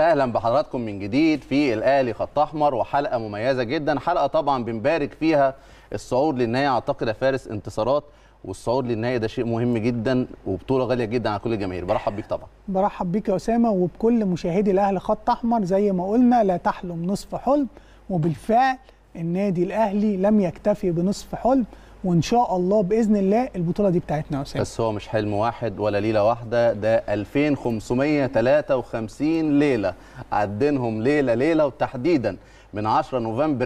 اهلا بحضراتكم من جديد في الاهلي خط احمر وحلقه مميزه جدا حلقه طبعا بنبارك فيها الصعود للنهائي اعتقد يا فارس انتصارات والصعود للنهائي ده شيء مهم جدا وبطوله غاليه جدا على كل الجماهير برحب بيك طبعا برحب بيك يا اسامه وبكل مشاهدي الاهلي خط احمر زي ما قلنا لا تحلم نصف حلم وبالفعل النادي الاهلي لم يكتفي بنصف حلم وان شاء الله باذن الله البطوله دي بتاعتنا يا اسامه بس هو مش حلم واحد ولا ليله واحده ده 2553 ليله عدينهم ليله ليله وتحديدا من 10 نوفمبر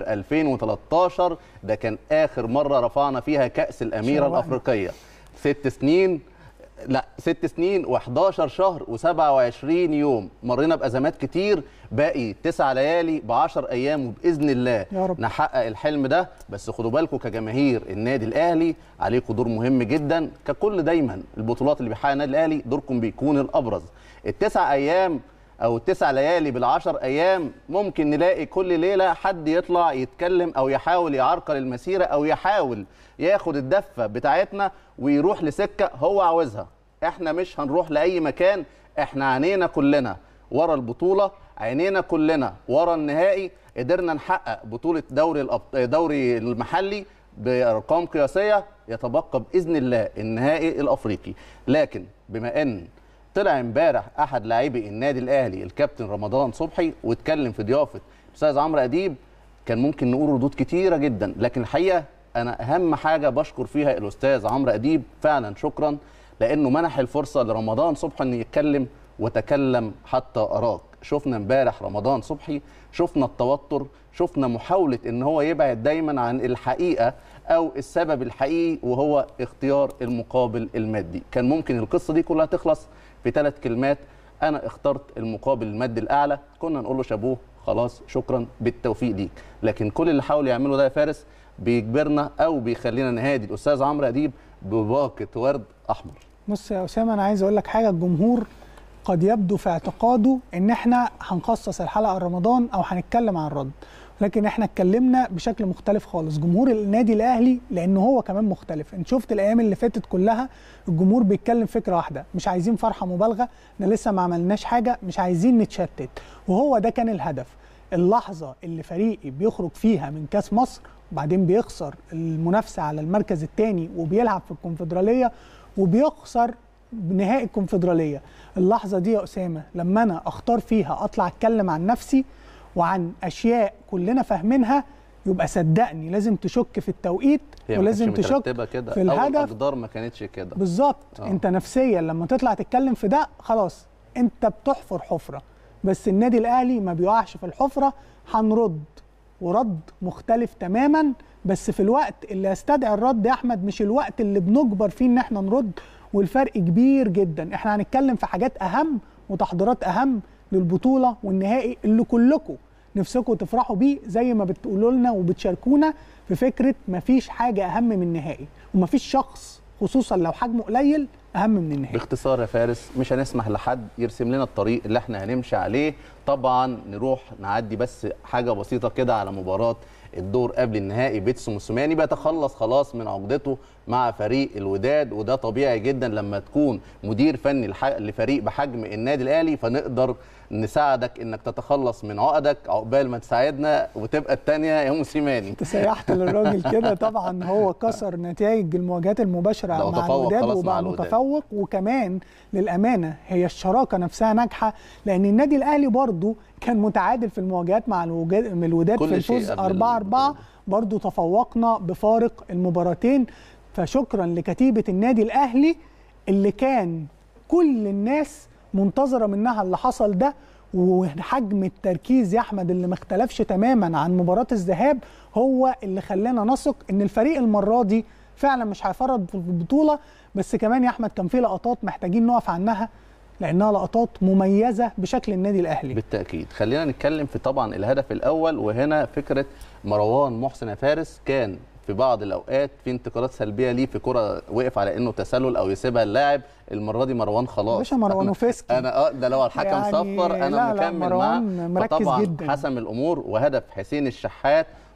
2013 ده كان اخر مره رفعنا فيها كاس الاميره شوقنا. الافريقيه ست سنين لا ست سنين و11 شهر و27 يوم مرينا بازمات كتير باقي تسع ليالي ب 10 ايام وباذن الله يا رب. نحقق الحلم ده بس خدوا بالكم كجماهير النادي الاهلي عليكم دور مهم جدا ككل دايما البطولات اللي بيحققها النادي الاهلي دوركم بيكون الابرز التسع ايام او التسع ليالي بالعشر ايام ممكن نلاقي كل ليله حد يطلع يتكلم او يحاول يعرقل المسيره او يحاول ياخد الدفه بتاعتنا ويروح لسكه هو عاوزها احنا مش هنروح لاي مكان احنا عينينا كلنا ورا البطوله عينينا كلنا ورا النهائي قدرنا نحقق بطوله دوري الأبط... دوري المحلي بارقام قياسيه يتبقى باذن الله النهائي الافريقي لكن بما ان طلع امبارح احد لاعبي النادي الاهلي الكابتن رمضان صبحي واتكلم في ضيافه الاستاذ عمرو اديب كان ممكن نقول ردود كتيره جدا لكن الحقيقه انا اهم حاجه بشكر فيها الاستاذ عمرو اديب فعلا شكرا لانه منح الفرصه لرمضان صبحي انه يتكلم وتكلم حتى اراك شفنا امبارح رمضان صبحي شفنا التوتر شفنا محاوله ان هو يبعد دايما عن الحقيقه او السبب الحقيقي وهو اختيار المقابل المادي كان ممكن القصه دي كلها تخلص في ثلاث كلمات انا اخترت المقابل المادي الاعلى كنا نقول له شابوه خلاص شكرا بالتوفيق ليك لكن كل اللي حاول يعمله ده يا فارس بيجبرنا او بيخلينا نهادي الاستاذ عمرو اديب بباقه ورد احمر بص يا اسامه انا عايز اقول لك حاجه الجمهور قد يبدو في اعتقاده ان احنا هنخصص الحلقه عن رمضان او هنتكلم عن الرد لكن احنا اتكلمنا بشكل مختلف خالص جمهور النادي الاهلي لان هو كمان مختلف انت شفت الايام اللي فاتت كلها الجمهور بيتكلم فكره واحده مش عايزين فرحه مبالغه احنا لسه ما عملناش حاجه مش عايزين نتشتت وهو ده كان الهدف اللحظه اللي فريقي بيخرج فيها من كاس مصر وبعدين بيخسر المنافسه على المركز الثاني وبيلعب في الكونفدراليه وبيخسر نهائي الكونفدراليه اللحظه دي يا اسامه لما انا اختار فيها اطلع اتكلم عن نفسي وعن اشياء كلنا فاهمينها يبقى صدقني لازم تشك في التوقيت هي ما ولازم كانتش تشك مترتبة كده في او الهدف الاقدار ما كانتش كده بالظبط آه. انت نفسيا لما تطلع تتكلم في ده خلاص انت بتحفر حفره بس النادي الاهلي ما بيقعش في الحفره هنرد ورد مختلف تماما بس في الوقت اللي يستدعي الرد يا احمد مش الوقت اللي بنجبر فيه ان احنا نرد والفرق كبير جدا احنا هنتكلم في حاجات اهم وتحضيرات اهم للبطوله والنهائي اللي كلكم نفسكم تفرحوا بيه زي ما بتقولوا لنا وبتشاركونا في فكره مفيش حاجه اهم من النهائي ومفيش شخص خصوصا لو حجمه قليل اهم من النهائي باختصار يا فارس مش هنسمح لحد يرسم لنا الطريق اللي احنا هنمشي عليه طبعا نروح نعدي بس حاجه بسيطه كده على مباراه الدور قبل النهائي بيتسو موسوماني بيتخلص خلاص من عقدته مع فريق الوداد وده طبيعي جدا لما تكون مدير فني لح- لفريق بحجم النادي الاهلي فنقدر نساعدك انك تتخلص من عقدك عقبال ما تساعدنا وتبقى الثانيه يا موسيماني انت سيحت للراجل كده طبعا هو كسر نتائج المواجهات المباشره بقى مع متفوق الوداد خلاص مع وبقى الوداد. متفوق وكمان للامانه هي الشراكه نفسها ناجحه لان النادي الاهلي برضو كان متعادل في المواجهات مع الوجا- من الوداد كل في شيء الفوز قبل 4 4 برضو تفوقنا بفارق المباراتين فشكرا لكتيبه النادي الاهلي اللي كان كل الناس منتظره منها اللي حصل ده وحجم التركيز يا احمد اللي ما اختلفش تماما عن مباراه الذهاب هو اللي خلانا نثق ان الفريق المره دي فعلا مش هيفرط في البطوله بس كمان يا احمد كان في لقطات محتاجين نقف عنها لانها لقطات مميزه بشكل النادي الاهلي بالتاكيد خلينا نتكلم في طبعا الهدف الاول وهنا فكره مروان محسن يا فارس كان في بعض الاوقات في انتقادات سلبيه ليه في كره وقف على انه تسلل او يسيبها اللاعب المره دي مروان خلاص باشا مروان أنا- وفسكي. انا اه ده لو الحكم يعني صفر انا لا لا، مكمل مروان معاه مركز فطبعا جدا. حسم الامور وهدف حسين الشحات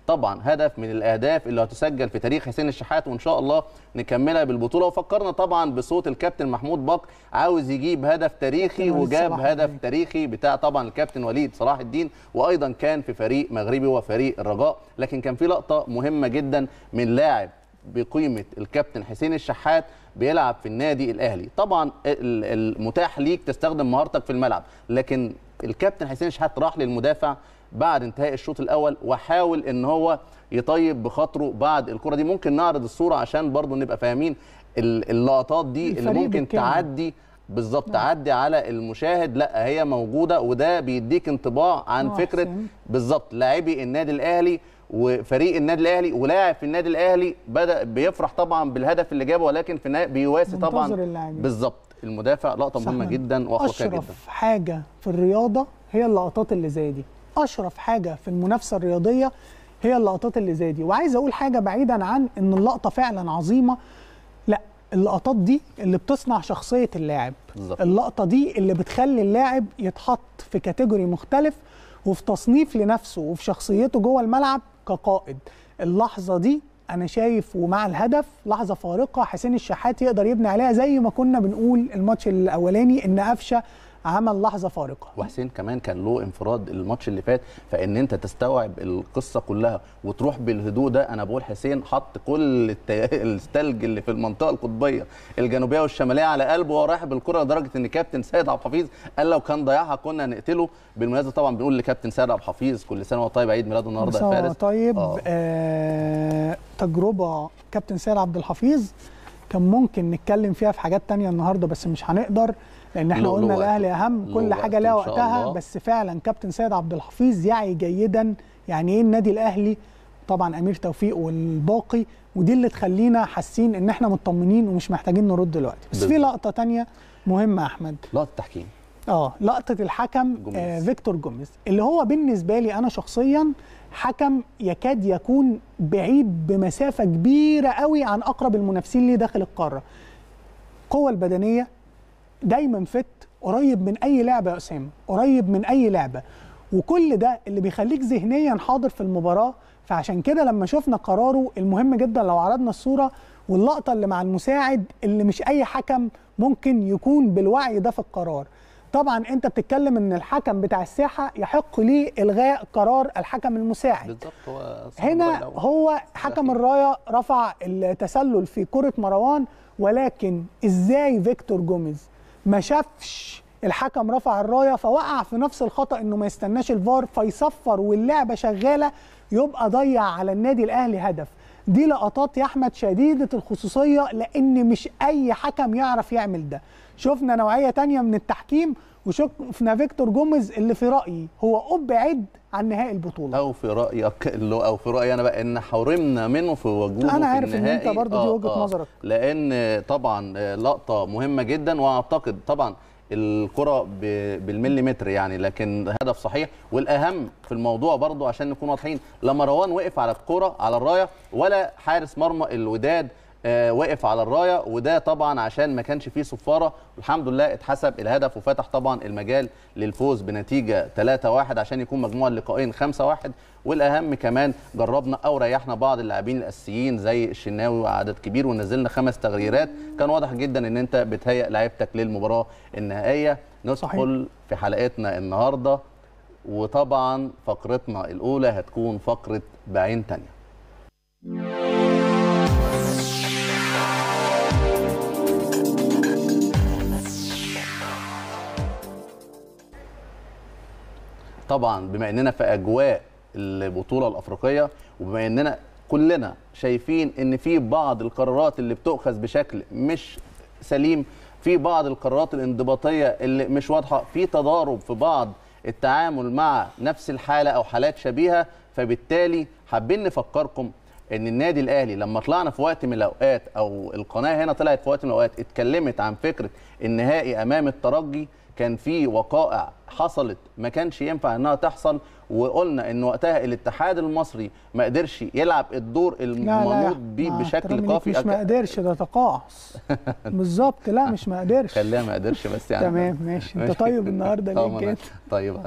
طبعا هدف من الاهداف اللي هتسجل في تاريخ حسين الشحات وان شاء الله نكملها بالبطوله وفكرنا طبعا بصوت الكابتن محمود بكر عاوز يجيب هدف تاريخي وليد وجاب صلاح هدف الدين. تاريخي بتاع طبعا الكابتن وليد صلاح الدين وايضا كان في فريق مغربي وفريق الرجاء لكن كان في لقطه مهمه جدا من لاعب بقيمه الكابتن حسين الشحات بيلعب في النادي الاهلي طبعا ال- المتاح ليك تستخدم مهارتك في الملعب لكن الكابتن حسين الشحات راح للمدافع بعد انتهاء الشوط الاول وحاول ان هو يطيب بخاطره بعد الكره دي ممكن نعرض الصوره عشان برضو نبقى فاهمين ال- اللقطات دي اللي الفريق ممكن بالكامل. تعدي بالظبط تعدي على المشاهد لا هي موجوده وده بيديك انطباع عن آه، فكره حسين. بالظبط لاعبي النادي الاهلي وفريق النادي الاهلي ولاعب في النادي الاهلي بدا بيفرح طبعا بالهدف اللي جابه ولكن في النهايه بيواسي طبعا منتظر اللاعبين. بالظبط المدافع لقطه مهمه صح. جدا واخلاقيه جدا اشرف حاجه في الرياضه هي اللقطات اللي زي دي اشرف حاجه في المنافسه الرياضيه هي اللقطات اللي زي دي وعايز اقول حاجه بعيدا عن ان اللقطه فعلا عظيمه لا اللقطات دي اللي بتصنع شخصيه اللاعب بالظبط. اللقطه دي اللي بتخلي اللاعب يتحط في كاتيجوري مختلف وفي تصنيف لنفسه وفي شخصيته جوه الملعب كقائد اللحظه دي انا شايف ومع الهدف لحظه فارقه حسين الشحات يقدر يبني عليها زي ما كنا بنقول الماتش الاولاني ان قفشه عمل لحظه فارقه وحسين كمان كان له انفراد الماتش اللي فات فان انت تستوعب القصه كلها وتروح بالهدوء ده انا بقول حسين حط كل الت- الثلج اللي في المنطقه القطبيه الجنوبيه والشماليه على قلبه وهو رايح بالكره لدرجه ان كابتن سيد عبد الحفيظ قال لو كان ضيعها كنا نقتله بالمناسبه طبعا بنقول لكابتن سيد عبد الحفيظ كل سنه وهو طيب عيد ميلاده النهارده يا مساء فارس طيب آه. آه تجربه كابتن سيد عبد الحفيظ كان ممكن نتكلم فيها في حاجات تانية النهارده بس مش هنقدر لان احنا له- له قلنا وقته. الاهلي اهم له كل وقته حاجه لها إن شاء وقتها الله. بس فعلا كابتن سيد عبد الحفيظ يعي جيدا يعني ايه النادي الاهلي طبعا امير توفيق والباقي ودي اللي تخلينا حاسين ان احنا مطمنين ومش محتاجين نرد دلوقتي بس في بالظبط. لقطه تانية مهمه يا احمد لقطه التحكيم اه لقطه الحكم جوميز. آه فيكتور جوميز اللي هو بالنسبه لي انا شخصيا حكم يكاد يكون بعيد بمسافه كبيره قوي عن اقرب المنافسين ليه داخل القاره القوه البدنيه دايما فت قريب من اي لعبه يا اسامه قريب من اي لعبه وكل ده اللي بيخليك ذهنيا حاضر في المباراه فعشان كده لما شفنا قراره المهم جدا لو عرضنا الصوره واللقطه اللي مع المساعد اللي مش اي حكم ممكن يكون بالوعي ده في القرار طبعا انت بتتكلم ان الحكم بتاع الساحه يحق ليه الغاء قرار الحكم المساعد بالظبط هو صاحب الرأي هنا الأول. هو حكم الرايه رفع التسلل في كره مروان ولكن ازاي فيكتور جوميز ما شافش الحكم رفع الرايه فوقع في نفس الخطا انه ما يستناش الفار فيصفر واللعبه شغاله يبقى ضيع على النادي الاهلي هدف دي لقطات يا احمد شديده الخصوصيه لان مش اي حكم يعرف يعمل ده شفنا نوعيه تانية من التحكيم وشفنا فيكتور جوميز اللي في رايي هو ابعد عن نهائي البطوله او في رايك اللي هو- او في رايي انا بقى ان حرمنا منه في وجوده أنا في عارف إن النهائي أنت برضه دي وجهة نظرك. لان طبعا آه، لقطه مهمه جدا واعتقد طبعا الكره ب- بالمليمتر يعني لكن هدف صحيح والاهم في الموضوع برضه عشان نكون واضحين لما روان وقف على الكره على الرايه ولا حارس مرمى الوداد آه، وقف على الرايه وده طبعا عشان ما كانش فيه صفاره والحمد لله اتحسب الهدف وفتح طبعا المجال للفوز بنتيجه 3-1 عشان يكون مجموع اللقاءين 5-1 والاهم كمان جربنا او ريحنا بعض اللاعبين الاساسيين زي الشناوي وعدد كبير ونزلنا خمس تغييرات كان واضح جدا ان انت بتهيئ لعيبتك للمباراه النهائيه ندخل صحيح. في حلقتنا النهارده وطبعا فقرتنا الاولى هتكون فقره بعين تانية طبعا بما اننا في اجواء البطوله الافريقيه وبما اننا كلنا شايفين ان في بعض القرارات اللي بتؤخذ بشكل مش سليم في بعض القرارات الانضباطيه اللي مش واضحه في تضارب في بعض التعامل مع نفس الحاله او حالات شبيهه فبالتالي حابين نفكركم ان النادي الاهلي لما طلعنا في وقت من الاوقات او القناه هنا طلعت في وقت من الاوقات اتكلمت عن فكره النهائي امام الترجي كان في وقائع حصلت ما كانش ينفع انها تحصل وقلنا ان وقتها الاتحاد المصري ما قدرش يلعب الدور لا لا المنوط بيه مع بشكل احترامي ليك كافي مش ما قدرش ده تقاعس بالظبط لا مش ما قدرش خليها ما قدرش بس يعني تمام ماشي انت ماشي. طيب النهارده آه، ليه ما كده أنا طيب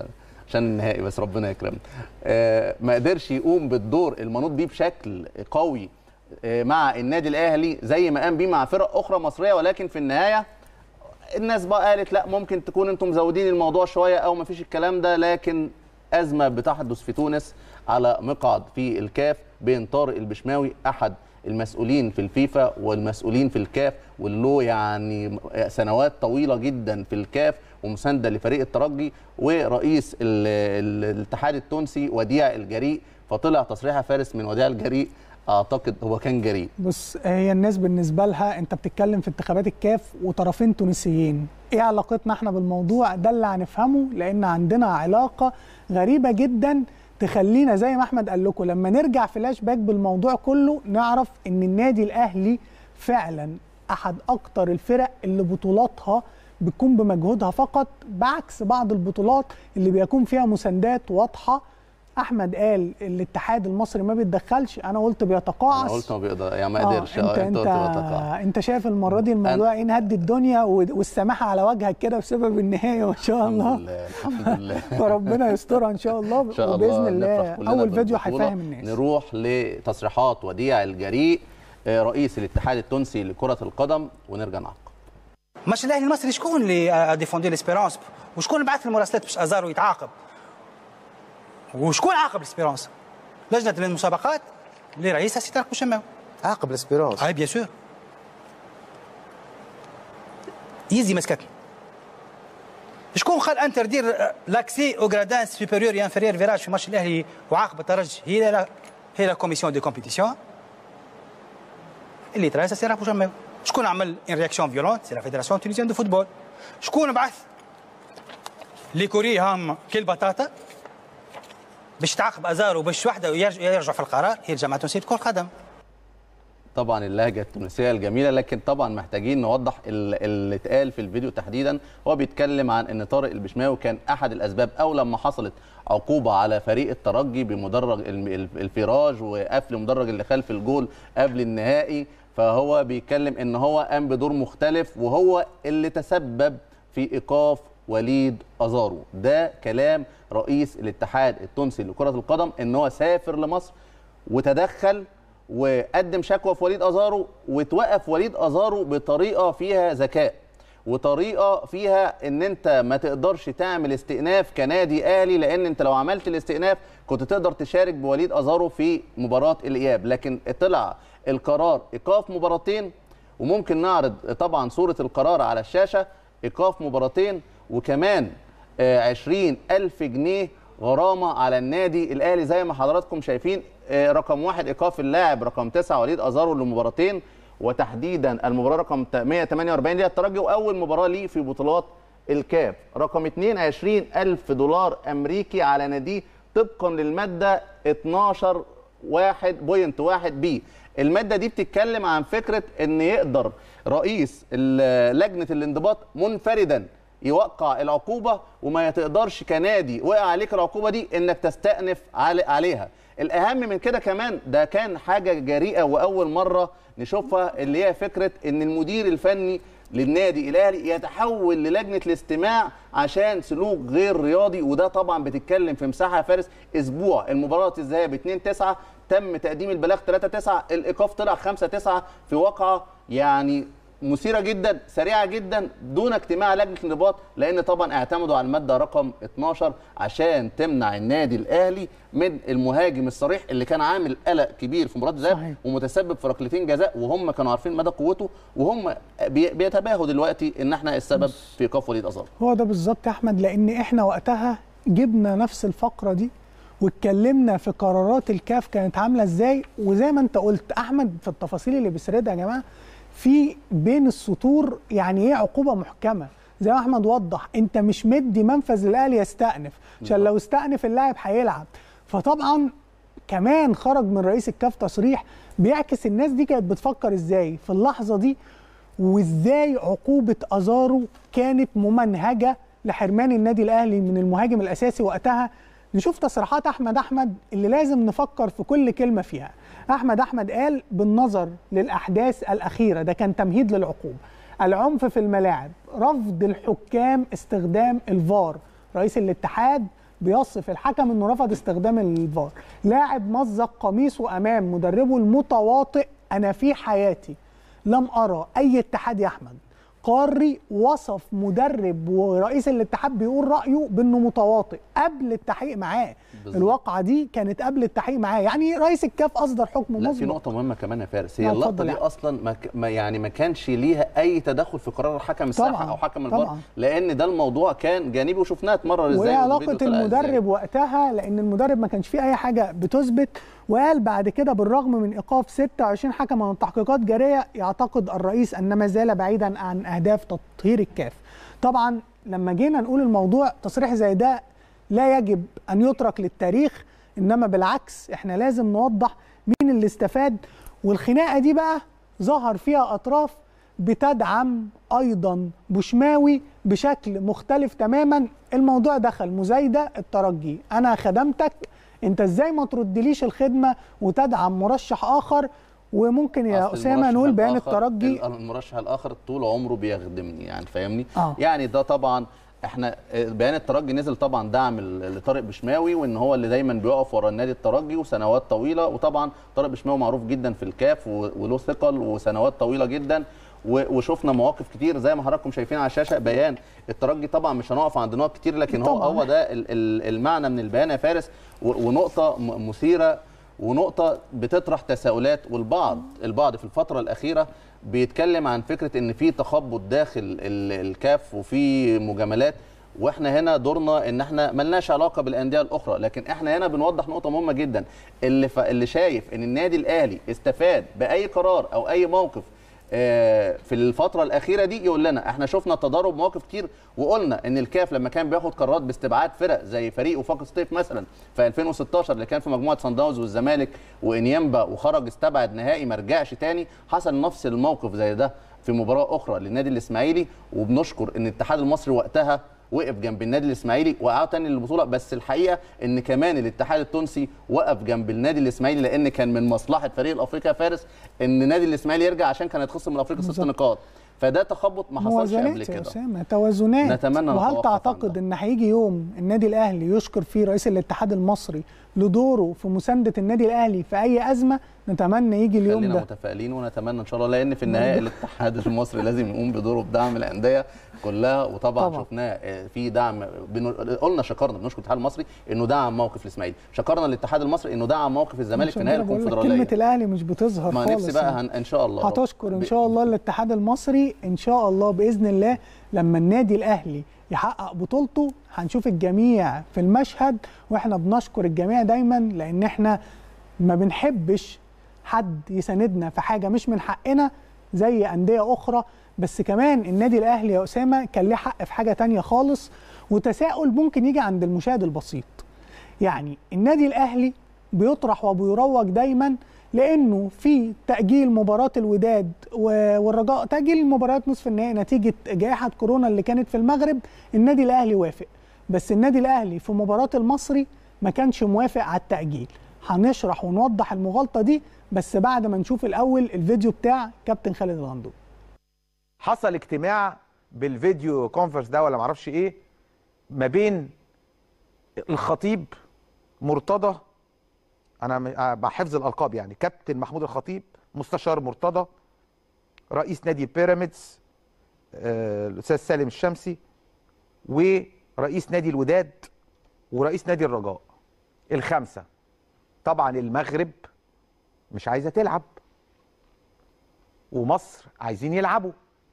عشان النهائي بس ربنا يكرمنا آه، ما قدرش يقوم بالدور المنوط بيه بشكل قوي آه، مع النادي الاهلي زي ما قام بيه مع فرق اخرى مصريه ولكن في النهايه الناس بقى قالت لا ممكن تكون انتم مزودين الموضوع شويه او ما فيش الكلام ده لكن ازمه بتحدث في تونس على مقعد في الكاف بين طارق البشماوي احد المسؤولين في الفيفا والمسؤولين في الكاف واللي يعني سنوات طويله جدا في الكاف ومسانده لفريق الترجي ورئيس ال- ال- الاتحاد التونسي وديع الجريء فطلع تصريح يا فارس من وديع الجريء اعتقد هو كان جريء بص هي الناس بالنسبه لها انت بتتكلم في انتخابات الكاف وطرفين تونسيين ايه علاقتنا احنا بالموضوع ده اللي هنفهمه لان عندنا علاقه غريبه جدا تخلينا زي ما احمد قال لكم لما نرجع فلاش باك بالموضوع كله نعرف ان النادي الاهلي فعلا احد اكتر الفرق اللي بطولاتها بتكون بمجهودها فقط بعكس بعض البطولات اللي بيكون فيها مساندات واضحه احمد قال الاتحاد المصري ما بيتدخلش انا قلت بيتقاعس انا قلت ما بيقدر يعني ما آه، قدرش انت اه انت قلت بيتقاعس. انت شايف المره دي الموضوع ايه نهدي الدنيا و- والسماحه على وجهك كده بسبب النهايه ما شاء الحمد الله لله الحمد لله فربنا يسترها ان شاء الله ان شاء الله وباذن الله نفرح كلنا اول فيديو بالبطولة. هيفهم الناس نروح لتصريحات وديع الجريء آه، رئيس الاتحاد التونسي لكرة القدم ونرجع نعقب ماتش الاهلي المصري شكون اللي ديفوندي ليسبيرونس وشكون اللي بعث المراسلات باش ازارو يتعاقب وشكون عاقب ليسبيرونس لجنه المسابقات اللي رئيسها سي طارق بوشماوي عاقب الاسبيرونس اي بيان سور يزي مسكتنا شكون قال انتردير لاكسي او غرادان سوبيريور اي انفيريور فيراج في ماتش الاهلي وعاقب الترجي هي لا هي لا كوميسيون دي كومبيتيسيون اللي تراسها سي رابو جماوي شكون عمل ان رياكسيون فيولونت سي لا فيدراسيون تونيزيان دو فوتبول شكون بعث لي كوري هام كل بطاطا باش تعاقب ازارو باش وحده ويرجع يرجع في القرار هي الجامعه التونسيه لكره القدم طبعا اللهجه التونسيه الجميله لكن طبعا محتاجين نوضح ال- اللي اتقال في الفيديو تحديدا هو بيتكلم عن ان طارق البشماوي كان احد الاسباب او لما حصلت عقوبه على فريق الترجي بمدرج الم- الف- الفراج وقفل مدرج اللي خلف الجول قبل النهائي فهو بيتكلم ان هو قام بدور مختلف وهو اللي تسبب في ايقاف وليد ازارو ده كلام رئيس الاتحاد التونسي لكره القدم ان هو سافر لمصر وتدخل وقدم شكوى في وليد ازارو وتوقف وليد ازارو بطريقه فيها ذكاء وطريقه فيها ان انت ما تقدرش تعمل استئناف كنادي اهلي لان انت لو عملت الاستئناف كنت تقدر تشارك بوليد ازارو في مباراه الاياب لكن طلع القرار ايقاف مباراتين وممكن نعرض طبعا صوره القرار على الشاشه ايقاف مباراتين وكمان آه، 20 ألف جنيه غرامة على النادي الأهلي زي ما حضراتكم شايفين آه، رقم واحد إيقاف اللاعب رقم تسعة وليد أزارو لمباراتين وتحديدا المباراة رقم 148 دي الترجي وأول مباراة ليه في بطولات الكاف رقم 22 ألف دولار أمريكي على ناديه طبقا للمادة 12 واحد بوينت واحد بي المادة دي بتتكلم عن فكرة ان يقدر رئيس ال- لجنة الانضباط منفردا يوقع العقوبة وما تقدرش كنادي وقع عليك العقوبة دي انك تستأنف علي- عليها الاهم من كده كمان ده كان حاجة جريئة واول مرة نشوفها اللي هي فكرة ان المدير الفني للنادي الاهلي يتحول للجنه الاستماع عشان سلوك غير رياضي وده طبعا بتتكلم في مساحه يا فارس اسبوع المباراه الذهاب 2 9 تم تقديم البلاغ 3 9 الايقاف طلع 5 9 في واقعه يعني مثيره جدا سريعه جدا دون اجتماع لجنه الانضباط لان طبعا اعتمدوا على الماده رقم 12 عشان تمنع النادي الاهلي من المهاجم الصريح اللي كان عامل قلق كبير في مباراه الذهاب صحيح. ومتسبب في ركلتين جزاء وهم كانوا عارفين مدى قوته وهم بي- بيتباهوا دلوقتي ان احنا السبب في ايقاف وليد ازار هو ده بالظبط يا احمد لان احنا وقتها جبنا نفس الفقره دي واتكلمنا في قرارات الكاف كانت عامله ازاي وزي ما انت قلت احمد في التفاصيل اللي بيسردها يا جماعه في بين السطور يعني ايه عقوبه محكمه زي ما احمد وضح انت مش مدي منفذ للاهلي يستأنف عشان لو استأنف اللاعب هيلعب فطبعا كمان خرج من رئيس الكاف تصريح بيعكس الناس دي كانت بتفكر ازاي في اللحظه دي وازاي عقوبه ازارو كانت ممنهجه لحرمان النادي الاهلي من المهاجم الاساسي وقتها نشوف تصريحات احمد احمد اللي لازم نفكر في كل كلمه فيها احمد احمد قال بالنظر للاحداث الاخيره ده كان تمهيد للعقوبه العنف في الملاعب رفض الحكام استخدام الفار رئيس الاتحاد بيصف الحكم انه رفض استخدام الفار لاعب مزق قميصه امام مدربه المتواطئ انا في حياتي لم ارى اي اتحاد يا احمد قاري وصف مدرب ورئيس الاتحاد بيقول رايه بانه متواطئ قبل التحقيق معاه بالظبط. الواقعه دي كانت قبل التحقيق معاه يعني رئيس الكاف اصدر حكم لا في مسبق نقطة مهمة كمان يا فارس هي آه، اللقطة اتفضل دي يعني. أصلا ما ك- ما يعني ما كانش ليها أي تدخل في قرار حكم الساحة طبعاً، أو حكم الفار طبعاً. لأن ده الموضوع كان جانبي وشفناها اتمرر إزاي وايه والفيديو علاقه طلع إزاي. المدرب وقتها لان المدرب ما كانش فيه اي حاجه بتثبت وقال بعد كده بالرغم من ايقاف 26 حكما والتحقيقات جاريه يعتقد الرئيس ان ما زال بعيدا عن اهداف تطهير الكاف طبعا لما جينا نقول الموضوع تصريح زي ده لا يجب ان يترك للتاريخ انما بالعكس احنا لازم نوضح مين اللي استفاد والخناقه دي بقى ظهر فيها اطراف بتدعم ايضا بوشماوي بشكل مختلف تماما الموضوع دخل مزايده الترجي انا خدمتك انت ازاي ما تردليش الخدمه وتدعم مرشح اخر وممكن يا أصل اسامه المرشح نقول بيان الآخر- الترجي ال- المرشح الاخر طول عمره بيخدمني يعني فاهمني آه. يعني ده طبعا احنا آه، بيان الترجي نزل طبعا دعم ل- لطارق بشماوي وان هو اللي دايما بيقف ورا النادي الترجي وسنوات طويله وطبعا طارق بشماوي معروف جدا في الكاف و- وله ثقل وسنوات طويله جدا و- وشفنا مواقف كتير زي ما حضراتكم شايفين على الشاشه بيان الترجي طبعا مش هنقف عند نقط كتير لكن هو طبعاً. هو ده ال- ال- المعنى من البيان يا فارس و- ونقطه م- مثيره ونقطة بتطرح تساؤلات والبعض البعض في الفترة الأخيرة بيتكلم عن فكرة إن في تخبط داخل ال- الكاف وفي مجاملات واحنا هنا دورنا ان احنا ملناش علاقه بالانديه الاخرى لكن احنا هنا بنوضح نقطه مهمه جدا اللي ف... اللي شايف ان النادي الاهلي استفاد باي قرار او اي موقف آه، في الفترة الأخيرة دي يقول لنا احنا شفنا تضارب مواقف كتير وقلنا ان الكاف لما كان بياخد قرارات باستبعاد فرق زي فريق وفاق سطيف مثلا في 2016 اللي كان في مجموعة صن داونز والزمالك وانيمبا وخرج استبعد نهائي ما رجعش تاني حصل نفس الموقف زي ده في مباراة أخرى للنادي الإسماعيلي وبنشكر ان الاتحاد المصري وقتها وقف جنب النادي الاسماعيلي وقعوا تاني للبطوله بس الحقيقه ان كمان الاتحاد التونسي وقف جنب النادي الاسماعيلي لان كان من مصلحه فريق الافريقي يا فارس ان النادي الاسماعيلي يرجع عشان كان هيتخصم من الافريقي ست بالظبط. نقاط فده تخبط ما حصلش قبل موازنات يا كده اسامه توازنات نتمنى وهل نتوقف عن تعتقد ده. ان هيجي يوم النادي الاهلي يشكر فيه رئيس الاتحاد المصري لدوره في مسانده النادي الاهلي في اي ازمه نتمنى يجي اليوم خلينا ده متفائلين ونتمنى ان شاء الله لان في النهايه الاتحاد المصري لازم يقوم بدوره بدعم الانديه كلها وطبعا طبعا. شفناه آه، في دعم بن- قلنا شكرنا بنشكر الاتحاد المصري انه دعم موقف الاسماعيلي شكرنا الاتحاد المصري انه دعم موقف الزمالك في عشان نهائي كده بقول لك الكونفدراليه كلمه الاهلي مش بتظهر ما خالص نفسي بقى يعني. هن... ان شاء الله هتشكر ان ب- شاء الله الاتحاد المصري ان شاء الله باذن الله لما النادي الاهلي يحقق بطولته هنشوف الجميع في المشهد واحنا بنشكر الجميع دايما لان احنا ما بنحبش حد يساندنا في حاجه مش من حقنا زي انديه اخرى بس كمان النادي الاهلي يا اسامه كان ليه حق في حاجه تانية خالص وتساؤل ممكن يجي عند المشاهد البسيط يعني النادي الاهلي بيطرح وبيروج دايما لانه في تاجيل مباراه الوداد و- والرجاء تاجيل مباريات نصف النهائي نتيجه جائحه كورونا اللي كانت في المغرب النادي الاهلي وافق بس النادي الاهلي في مباراه المصري ما كانش موافق على التاجيل هنشرح ونوضح المغالطه دي بس بعد ما نشوف الاول الفيديو بتاع كابتن خالد الغندور حصل اجتماع بالفيديو كونفرنس ده ولا معرفش ايه ما بين الخطيب مرتضى انا م- آه بحفظ الالقاب يعني كابتن محمود الخطيب مستشار مرتضى رئيس نادي بيراميدز آه، الاستاذ سالم الشمسي ورئيس نادي الوداد ورئيس نادي الرجاء الخمسه طبعا المغرب مش عايزه تلعب ومصر عايزين يلعبوا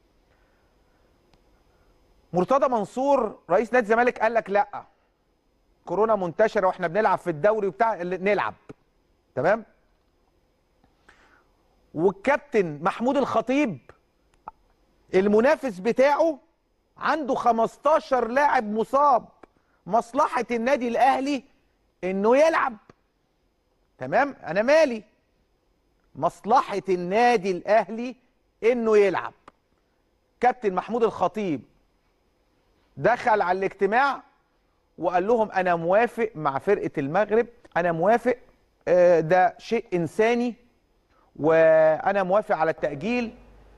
مرتضى منصور رئيس نادي الزمالك قال لك لا كورونا منتشره واحنا بنلعب في الدوري وبتاع اللي- نلعب تمام والكابتن محمود الخطيب المنافس بتاعه عنده 15 لاعب مصاب مصلحه النادي الاهلي انه يلعب تمام انا مالي مصلحه النادي الاهلي انه يلعب كابتن محمود الخطيب دخل على الاجتماع وقال لهم انا موافق مع فرقه المغرب انا موافق آه، ده شيء انساني وانا موافق على التاجيل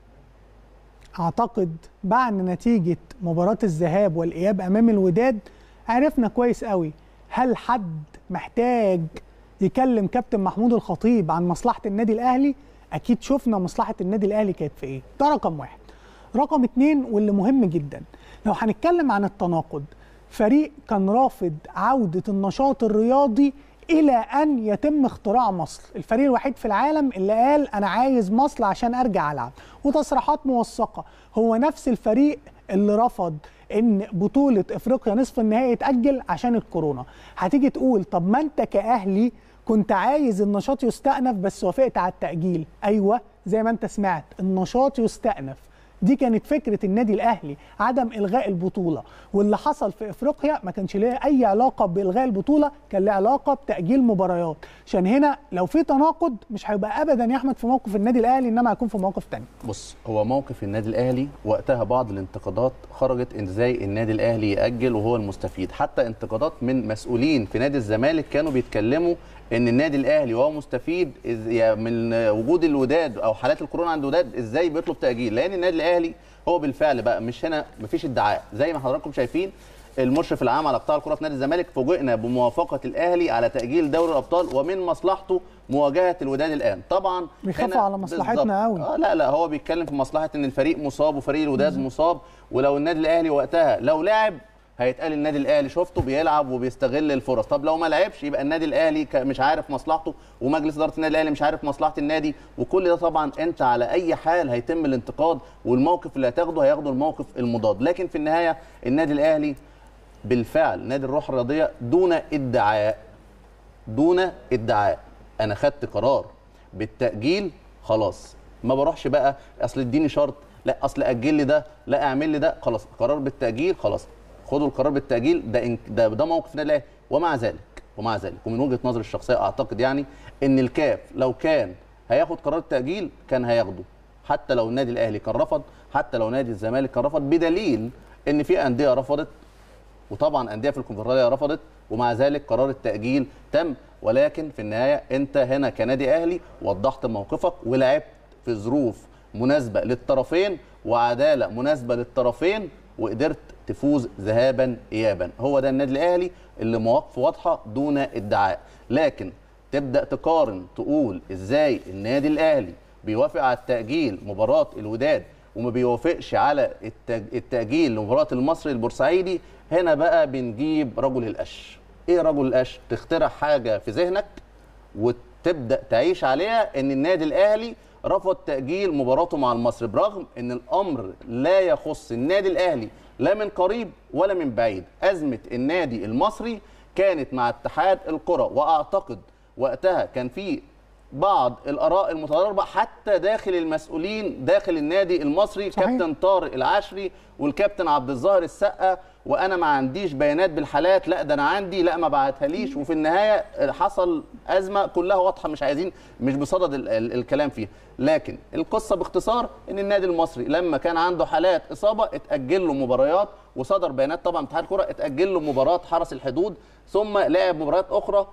اعتقد بعد نتيجه مباراه الذهاب والاياب امام الوداد عرفنا كويس قوي هل حد محتاج يكلم كابتن محمود الخطيب عن مصلحه النادي الاهلي اكيد شفنا مصلحه النادي الاهلي كانت في ايه ده رقم واحد رقم اتنين واللي مهم جدا لو هنتكلم عن التناقض فريق كان رافض عودة النشاط الرياضي إلى أن يتم اختراع مصل الفريق الوحيد في العالم اللي قال أنا عايز مصل عشان أرجع ألعب وتصريحات موثقة هو نفس الفريق اللي رفض ان بطوله افريقيا نصف النهائي يتاجل عشان الكورونا هتيجي تقول طب ما انت كاهلي كنت عايز النشاط يستأنف بس وافقت على التأجيل أيوة زي ما أنت سمعت النشاط يستأنف دي كانت فكرة النادي الأهلي عدم إلغاء البطولة واللي حصل في إفريقيا ما كانش ليه أي علاقة بإلغاء البطولة كان له علاقة بتأجيل مباريات عشان هنا لو في تناقض مش هيبقى أبدا يا أحمد في موقف النادي الأهلي إنما هيكون في موقف تاني بص هو موقف النادي الاهلي وقتها بعض الانتقادات خرجت ان ازاي النادي الاهلي ياجل وهو المستفيد حتى انتقادات من مسؤولين في نادي الزمالك كانوا بيتكلموا ان النادي الاهلي وهو مستفيد إز- يا من وجود الوداد او حالات الكورونا عند الوداد ازاي بيطلب تاجيل لان النادي الاهلي هو بالفعل بقى مش هنا مفيش ادعاء زي ما حضراتكم شايفين المشرف العام على قطاع الكره في نادي الزمالك فوجئنا بموافقه الاهلي على تاجيل دوري الابطال ومن مصلحته مواجهه الوداد الان طبعا بيخافوا هنا على مصلحتنا بالظبط. قوي. آه لا لا هو بيتكلم في مصلحه ان الفريق مصاب وفريق الوداد مصاب ولو النادي الاهلي وقتها لو لعب هيتقال النادي الاهلي شفته بيلعب وبيستغل الفرص طب لو ما لعبش يبقى النادي الاهلي ك- مش عارف مصلحته ومجلس اداره النادي الاهلي مش عارف مصلحه النادي وكل ده طبعا انت على اي حال هيتم الانتقاد والموقف اللي هتاخده هياخده الموقف المضاد لكن في النهايه النادي الاهلي بالفعل نادي الروح الرياضيه دون ادعاء دون ادعاء انا خدت قرار بالتاجيل خلاص ما بروحش بقى اصل اديني شرط لا اصل اجل لي ده لا اعمل لي ده خلاص قرار بالتاجيل خلاص خدوا القرار بالتاجيل ده إن ده, ده موقف النادي الاهلي ومع ذلك ومع ذلك ومن وجهه نظري الشخصيه اعتقد يعني ان الكاف لو كان هياخد قرار التاجيل كان هياخده حتى لو النادي الاهلي كان رفض حتى لو نادي الزمالك كان رفض بدليل ان في انديه رفضت وطبعا انديه في الكونفدراليه رفضت ومع ذلك قرار التاجيل تم ولكن في النهايه انت هنا كنادي اهلي وضحت موقفك ولعبت في ظروف مناسبه للطرفين وعداله مناسبه للطرفين وقدرت تفوز ذهابا ايابا هو ده النادي الاهلي اللي مواقفه واضحه دون ادعاء لكن تبدا تقارن تقول ازاي النادي الاهلي بيوافق على التاجيل مباراه الوداد وما بيوافقش على التج- التاجيل لمباراه المصري البورسعيدي هنا بقى بنجيب رجل القش ايه رجل القش تخترع حاجه في ذهنك وتبدا تعيش عليها ان النادي الاهلي رفض تاجيل مباراته مع المصري برغم ان الامر لا يخص النادي الاهلي لا من قريب ولا من بعيد ازمه النادي المصري كانت مع اتحاد الكره واعتقد وقتها كان في بعض الاراء المتضاربه حتى داخل المسؤولين داخل النادي المصري صحيح. كابتن طارق العشري والكابتن عبد الظاهر السقا وانا ما عنديش بيانات بالحالات لا ده انا عندي لا ما بعتها ليش وفي النهايه حصل ازمه كلها واضحه مش عايزين مش بصدد ال ال الكلام فيها لكن القصه باختصار ان النادي المصري لما كان عنده حالات اصابه اتاجل له مباريات وصدر بيانات طبعا من اتحاد الكره اتاجل له مباراه حرس الحدود ثم لعب مباريات اخرى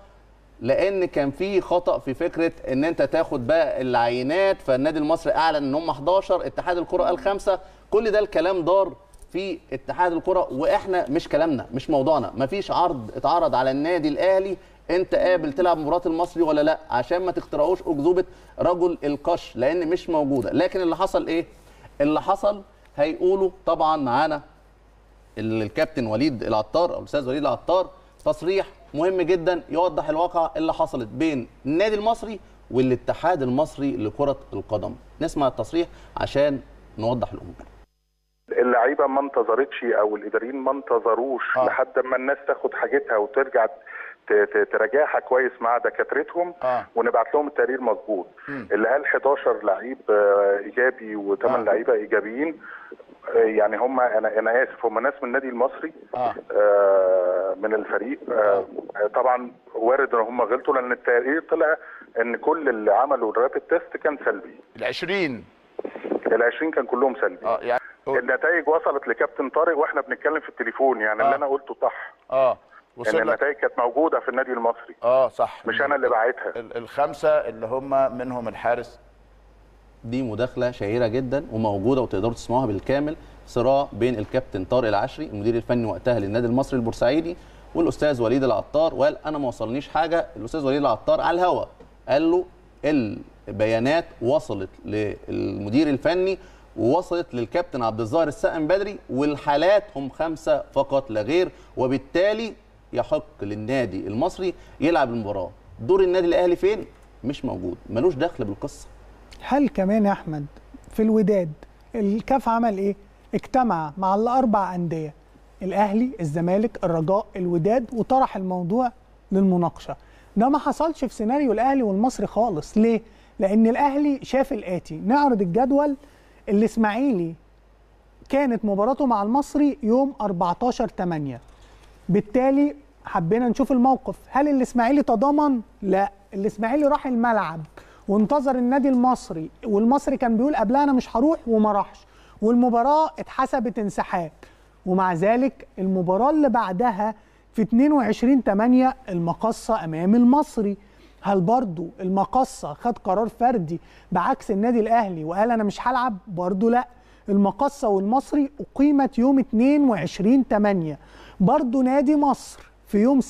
لان كان في خطا في فكره ان انت تاخد بقى العينات فالنادي المصري اعلن ان هم 11 اتحاد الكره قال خمسه كل ده الكلام دار في اتحاد الكره واحنا مش كلامنا مش موضوعنا مفيش عرض اتعرض على النادي الاهلي انت قابل تلعب مباراه المصري ولا لا عشان ما تخترعوش اكذوبه رجل القش لان مش موجوده لكن اللي حصل ايه اللي حصل هيقولوا طبعا معانا ال- الكابتن وليد العطار او الاستاذ وليد العطار تصريح مهم جدا يوضح الواقع اللي حصلت بين النادي المصري والاتحاد المصري لكره القدم نسمع التصريح عشان نوضح الامور اللعيبه ما انتظرتش او الاداريين ما انتظروش آه. لحد ما الناس تاخد حاجتها وترجع ت- ت- تراجعها كويس مع دكاترتهم آه. ونبعت لهم التقرير مظبوط اللي قال 11 لعيب آه، ايجابي وثمان آه. لعيبه ايجابيين آه، يعني هم انا انا اسف هم ناس من النادي المصري آه. آه، من الفريق آه، طبعا وارد ان هم غلطوا لان التقرير طلع ان كل اللي عملوا الرابid تيست كان سلبي ال 20 ال 20 كان كلهم سلبي اه يعني النتائج وصلت لكابتن طارق واحنا بنتكلم في التليفون يعني آه. اللي انا قلته صح اه ان وصل لك النتائج كانت موجوده في النادي المصري اه صح مش انا اللي باعتها ال- الخمسه اللي هم منهم الحارس دي مداخله شهيره جدا وموجوده وتقدروا تسمعوها بالكامل صراع بين الكابتن طارق العشري المدير الفني وقتها للنادي المصري البورسعيدي والاستاذ وليد العطار وقال انا ما وصلنيش حاجه الاستاذ وليد العطار على الهوا قال له البيانات وصلت للمدير الفني ووصلت للكابتن عبد الظاهر السقم بدري والحالات هم خمسه فقط لا غير وبالتالي يحق للنادي المصري يلعب المباراه دور النادي الاهلي فين مش موجود ملوش دخل بالقصه هل كمان يا احمد في الوداد الكاف عمل ايه اجتمع مع الاربع انديه الاهلي الزمالك الرجاء الوداد وطرح الموضوع للمناقشه ده ما حصلش في سيناريو الاهلي والمصري خالص ليه لان الاهلي شاف الاتي نعرض الجدول الاسماعيلي كانت مباراته مع المصري يوم 14 8 بالتالي حبينا نشوف الموقف هل الاسماعيلي تضامن لا الاسماعيلي راح الملعب وانتظر النادي المصري والمصري كان بيقول قبلها انا مش هروح وما راحش والمباراه اتحسبت انسحاب ومع ذلك المباراه اللي بعدها في 22 8 المقصه امام المصري هل برضو المقصه خد قرار فردي بعكس النادي الاهلي وقال انا مش هلعب برضو لا المقصه والمصري اقيمت يوم 22 8 برضو نادي مصر في يوم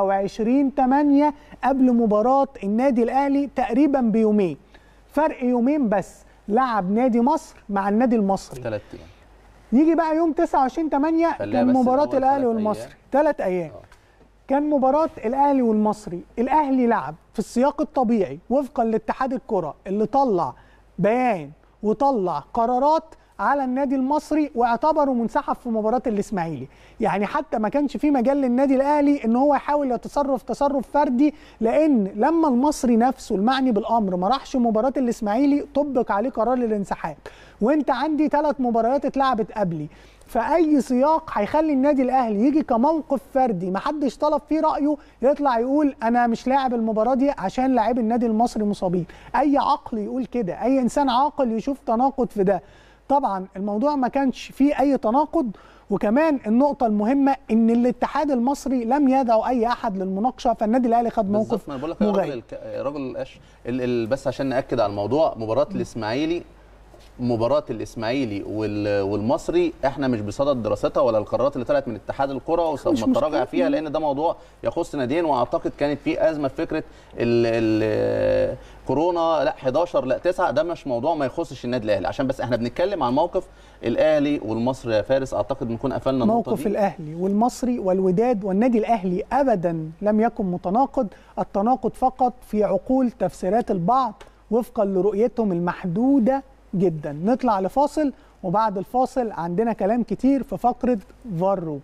26 8 قبل مباراة النادي الأهلي تقريبا بيومين فرق يومين بس لعب نادي مصر مع النادي المصري ثلاث ايام يجي بقى يوم 29 8 خليها كان بس مباراة الأول الأهلي تلات والمصري أيام. ثلاث أيام كان مباراة الأهلي والمصري الأهلي لعب في السياق الطبيعي وفقا لاتحاد الكرة اللي طلع بيان وطلع قرارات على النادي المصري واعتبره منسحب في مباراة الإسماعيلي يعني حتى ما كانش في مجال للنادي الأهلي إن هو يحاول يتصرف تصرف فردي لأن لما المصري نفسه المعني بالأمر ما راحش مباراة الإسماعيلي طبق عليه قرار الانسحاب وانت عندي ثلاث مباريات اتلعبت قبلي فاي سياق هيخلي النادي الاهلي يجي كموقف فردي ما حدش طلب فيه رايه يطلع يقول انا مش لاعب المباراه دي عشان لاعبي النادي المصري مصابين اي عقل يقول كده اي انسان عاقل يشوف تناقض في ده طبعا الموضوع ما كانش فيه اي تناقض وكمان النقطة المهمة إن الاتحاد المصري لم يدعو أي أحد للمناقشة فالنادي الأهلي خد موقف بالظبط ما انا بقول لك يا راجل مغاير الك- يا راجل القش ال- ال- بس عشان ناكد على الموضوع مباراه الاسماعيلي مباراه الاسماعيلي وال- والمصري احنا مش بصدد دراستها ولا القرارات اللي طلعت من اتحاد الكره وسوف مش نتراجع مشكلة. فيها لان ده موضوع يخص ناديين واعتقد كانت في ازمه في فكره ال ال كورونا لا 11 لا 9 ده مش موضوع ما يخصش النادي الاهلي عشان بس احنا بنتكلم عن موقف الاهلي والمصري يا فارس اعتقد بنكون قفلنا النقطه موقف دي الاهلي والمصري والوداد والنادي الاهلي ابدا لم يكن متناقض التناقض فقط في عقول تفسيرات البعض وفقا لرؤيتهم المحدوده جدا نطلع لفاصل وبعد الفاصل عندنا كلام كتير في فقره فار روم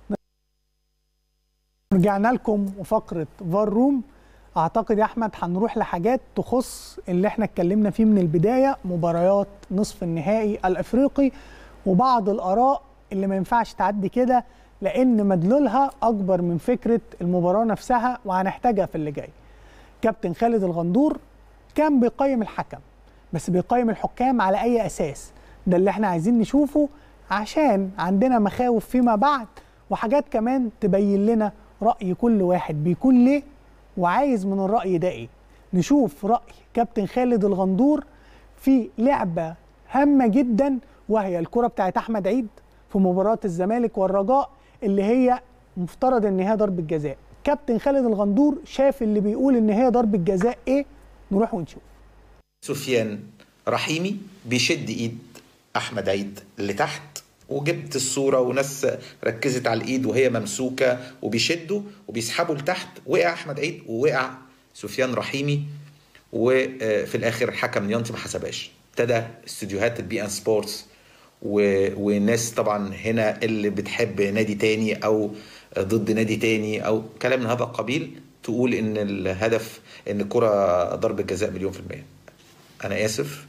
رجعنا لكم وفقره فار روم اعتقد يا احمد هنروح لحاجات تخص اللي احنا اتكلمنا فيه من البدايه مباريات نصف النهائي الافريقي وبعض الاراء اللي ما ينفعش تعدي كده لان مدلولها اكبر من فكره المباراه نفسها وهنحتاجها في اللي جاي كابتن خالد الغندور كان بيقيم الحكم بس بيقيم الحكام على اي اساس ده اللي احنا عايزين نشوفه عشان عندنا مخاوف فيما بعد وحاجات كمان تبين لنا راي كل واحد بيكون ليه وعايز من الراي ده ايه نشوف راي كابتن خالد الغندور في لعبه هامه جدا وهي الكره بتاعت احمد عيد في مباراه الزمالك والرجاء اللي هي مفترض ان هي ضربه جزاء كابتن خالد الغندور شاف اللي بيقول ان هي ضربه جزاء ايه نروح ونشوف سفيان رحيمي بيشد ايد احمد عيد لتحت وجبت الصوره وناس ركزت على الايد وهي ممسوكه وبيشدوا وبيسحبوا لتحت وقع احمد عيد ووقع سفيان رحيمي وفي الاخر حكم نيانتي ما حسبهاش ابتدى استوديوهات البي ان سبورتس و... وناس طبعا هنا اللي بتحب نادي تاني او ضد نادي تاني او كلام من هذا القبيل تقول ان الهدف ان الكره ضربه جزاء مليون في الميه انا اسف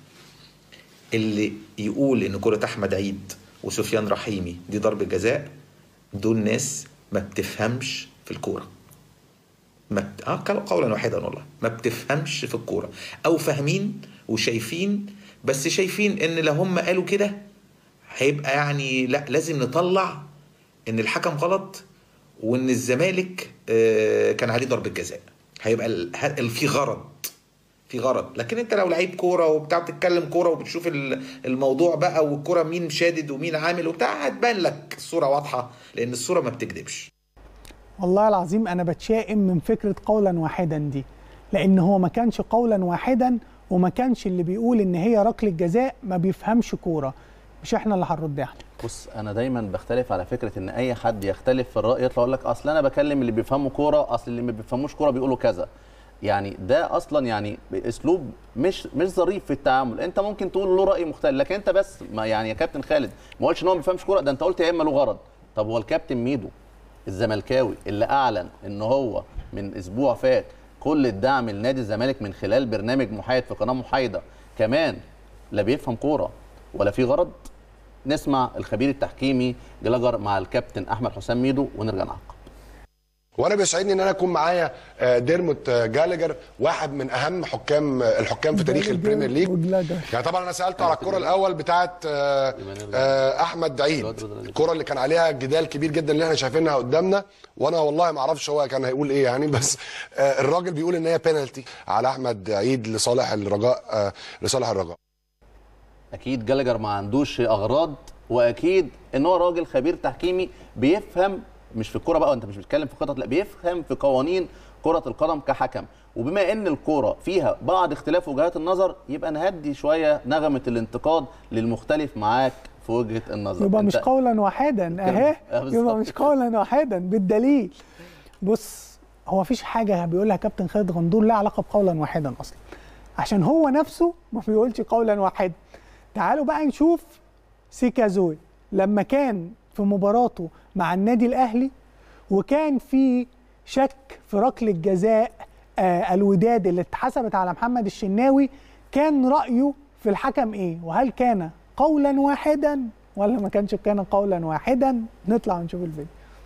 اللي يقول ان كره احمد عيد وسفيان رحيمي دي ضربه جزاء دول ناس ما بتفهمش في الكوره ما بت... اه قولا واحدا والله ما بتفهمش في الكوره او فاهمين وشايفين بس شايفين ان لو هم قالوا كده هيبقى يعني لا لازم نطلع ان الحكم غلط وان الزمالك آه كان عليه ضربه جزاء هيبقى ال... في غرض في غرض لكن انت لو لعيب كوره وبتاع بتتكلم كوره وبتشوف الموضوع بقى والكوره مين شادد ومين عامل وبتاع هتبان لك الصوره واضحه لان الصوره ما بتكذبش والله العظيم انا بتشائم من فكره قولا واحدا دي لان هو ما كانش قولا واحدا وما كانش اللي بيقول ان هي ركله جزاء ما بيفهمش كوره مش احنا اللي هنرد احنا بص انا دايما بختلف على فكره ان اي حد يختلف في الراي يطلع يقول لك اصل انا بكلم اللي بيفهموا كوره اصل اللي ما بيفهموش كوره بيقولوا كذا يعني ده اصلا يعني اسلوب مش مش ظريف في التعامل انت ممكن تقول له راي مختلف لكن انت بس ما يعني يا كابتن خالد ما قلتش ان هو ما بيفهمش كوره ده انت قلت يا اما له غرض طب هو الكابتن ميدو الزملكاوي اللي اعلن ان هو من اسبوع فات كل الدعم لنادي الزمالك من خلال برنامج محايد في قناه محايده كمان لا بيفهم كوره ولا في غرض نسمع الخبير التحكيمي جلاجر مع الكابتن احمد حسام ميدو ونرجع نعقب وانا بيسعدني ان انا اكون معايا آه، ديرموت آه، جالجر واحد من اهم حكام آه، الحكام في تاريخ البريمير ليج وجلاجر. يعني طبعا انا سالته على الكره الاول بتاعه آه، آه، احمد عيد الكره اللي كان عليها جدال كبير جدا اللي احنا شايفينها قدامنا وانا والله ما اعرفش هو كان هيقول ايه يعني بس آه، الراجل بيقول ان هي بينالتي على احمد عيد لصالح الرجاء آه، لصالح الرجاء اكيد جالجر ما عندوش اغراض واكيد ان هو راجل خبير تحكيمي بيفهم مش في الكوره بقى انت مش بتتكلم في خطط لا بيفهم في قوانين كره القدم كحكم وبما ان الكوره فيها بعض اختلاف وجهات النظر يبقى نهدي شويه نغمه الانتقاد للمختلف معاك في وجهه النظر يبقى مش أنت- قولا واحدا اهي آه، بالظبط يبقى مش كده. قولا واحدا بالدليل بص هو مفيش حاجه بيقولها كابتن خالد غندور لها علاقه بقولا واحدا اصلا عشان هو نفسه ما بيقولش قولا واحدا تعالوا بقى نشوف سيكازوي لما كان في مباراته مع النادي الاهلي وكان في شك في ركله جزاء آه الوداد اللي اتحسبت على محمد الشناوي كان رايه في الحكم ايه وهل كان قولا واحدا ولا ما كانش كان قولا واحدا نطلع ونشوف الفيديو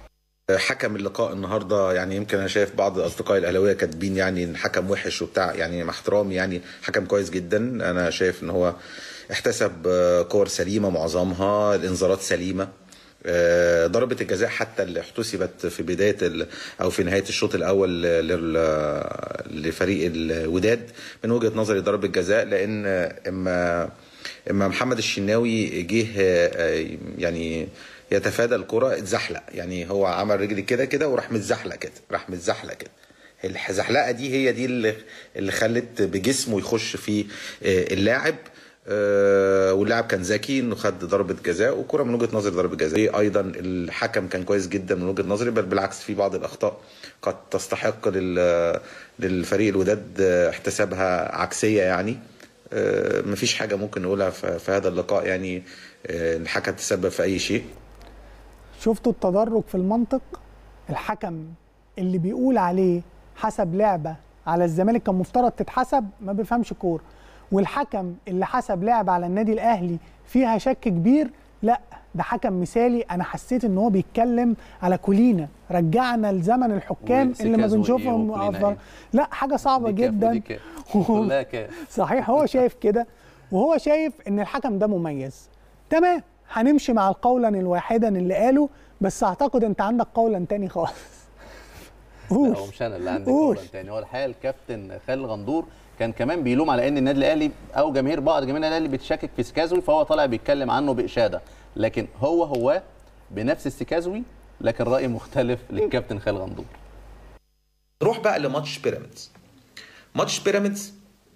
حكم اللقاء النهارده يعني يمكن انا شايف بعض اصدقائي الاهلاويه كاتبين يعني ان حكم وحش وبتاع يعني مع احترامي يعني حكم كويس جدا انا شايف ان هو احتسب آه، كور سليمه معظمها الانذارات سليمه آه، ضربة الجزاء حتى اللي احتسبت في بداية ال- أو في نهاية الشوط الأول لل- لفريق الوداد من وجهة نظري ضربة جزاء لأن إما إما محمد الشناوي جه آه، يعني يتفادى الكرة اتزحلق يعني هو عمل رجلي كده كده وراح متزحلق كده راح متزحلق كده الزحلقه دي هي دي اللي اللي خلت بجسمه يخش في آه، اللاعب آه، واللاعب كان ذكي انه خد ضربه جزاء وكره من وجهه نظري ضربه جزاء ايضا الحكم كان كويس جدا من وجهه نظري بل بالعكس في بعض الاخطاء قد تستحق لل- للفريق الوداد آه، احتسابها عكسيه يعني آه، مفيش حاجه ممكن نقولها في في هذا اللقاء يعني آه، الحكم تسبب في اي شيء شفتوا التدرج في المنطق الحكم اللي بيقول عليه حسب لعبه على الزمالك كان مفترض تتحسب ما بيفهمش كوره والحكم اللي حسب لعبه على النادي الاهلي فيها شك كبير لا ده حكم مثالي انا حسيت ان هو بيتكلم على كولينا رجعنا لزمن الحكام اللي ما وسيكازو إيه بنشوفهم وكولينا أفضل. إيه؟ لا حاجه صعبه دي كاف ودي جدا كاف. كلها كاف صحيح هو شايف كده وهو شايف ان الحكم ده مميز تمام هنمشي مع القولا الواحدا اللي قاله بس اعتقد انت عندك قولا تاني خالص قول لا هو مش انا اللي عندي قول. قولا تاني هو الحقيقه الكابتن خالد غندور كان كمان بيلوم على ان النادي الاهلي او جماهير بعض جماهير النادي الاهلي بتشكك في سكازوي فهو طالع بيتكلم عنه باشاده لكن هو هو بنفس السكازوي لكن راي مختلف للكابتن خالد غندور نروح بقى لماتش بيراميدز ماتش بيراميدز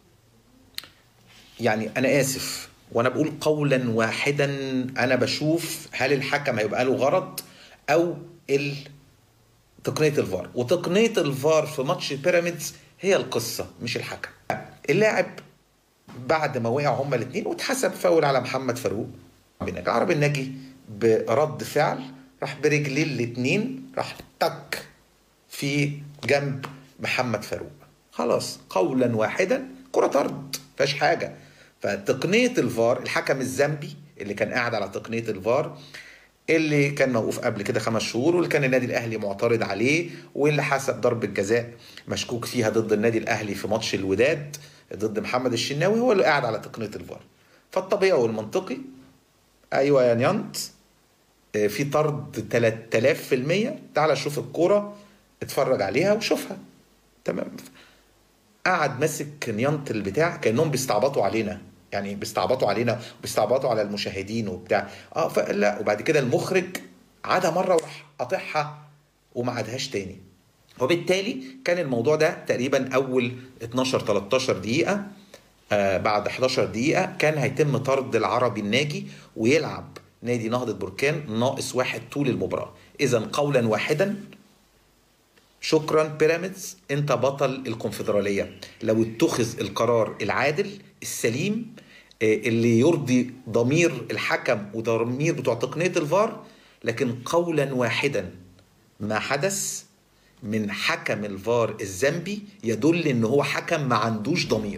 يعني انا اسف وانا بقول قولا واحدا انا بشوف هل الحكم هيبقى له غرض او ال تقنيه الفار وتقنيه الفار في ماتش بيراميدز هي القصه مش الحكم اللاعب بعد ما وقع هما الاثنين واتحسب فاول على محمد فاروق بنجي عربي الناجي برد فعل راح برجليه الاثنين راح تك في جنب محمد فاروق خلاص قولا واحدا كرة طرد فيهاش حاجة فتقنية الفار الحكم الزامبي اللي كان قاعد على تقنية الفار اللي كان موقوف قبل كده خمس شهور واللي كان النادي الاهلي معترض عليه واللي حسب ضربة جزاء مشكوك فيها ضد النادي الاهلي في ماتش الوداد ضد محمد الشناوي هو اللي قاعد على تقنية الفار فالطبيعي والمنطقي ايوه يا نيانت آه، في طرد 3000% تعال شوف الكوره اتفرج عليها وشوفها تمام قعد ماسك نيانت البتاع كانهم بيستعبطوا علينا يعني بيستعبطوا علينا بيستعبطوا على المشاهدين وبتاع اه فلا وبعد كده المخرج عادها مره وراح قاطعها وما عادهاش تاني وبالتالي كان الموضوع ده تقريبا اول 12 13 دقيقه آه بعد 11 دقيقه كان هيتم طرد العربي الناجي ويلعب نادي نهضه بركان ناقص واحد طول المباراه اذا قولا واحدا شكرا بيراميدز انت بطل الكونفدراليه لو اتخذ القرار العادل السليم آه، اللي يرضي ضمير الحكم وضمير بتوع تقنيه الفار لكن قولا واحدا ما حدث من حكم الفار الزامبي يدل ان هو حكم ما عندوش ضمير